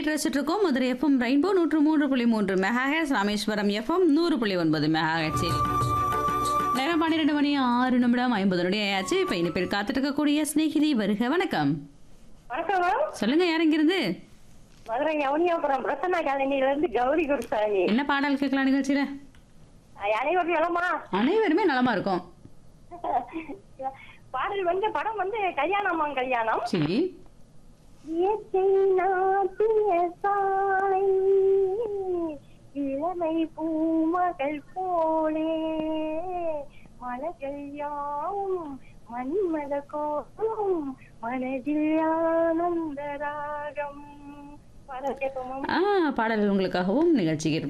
கேட்டு ரசிச்சுட்டு இருக்கோம் மதுரை எஃப்எம் ரெயின்போ நூற்று மூன்று புள்ளி மூன்று மெகாஹெட்ஸ் ராமேஸ்வரம் எஃப்எம் நூறு புள்ளி ஒன்பது மெகாஹெட்ஸில் நேரம் பன்னிரெண்டு மணி ஆறு நிமிடம் ஐம்பது நொடி ஆயாச்சு இப்போ இனி பேர் காத்துட்டு இருக்கக்கூடிய ஸ்நேகிதி வருக வணக்கம் வணக்கம் மேம் சொல்லுங்க யார் இங்கிருந்து மதுரை யவனியாபுரம் பிரசன்னா காலனியில இருந்து கௌரி குருசாமி என்ன பாடல் கேட்கலாம் நிகழ்ச்சியில அனைவரும் நலமா அனைவருமே நலமா இருக்கும் பாடல் வந்து படம் வந்து கல்யாணமா கல்யாணம் சரி இயற்கை நாட்டிய சாலை இளமை பூமகள் போலே மலர்கள் யாவும் மன்மத கோலம் மனதில் ஆனந்த ராகம் பாடல் கேட்போமா ஆ பாடல் உங்களுக்காகவும் நிகழ்ச்சி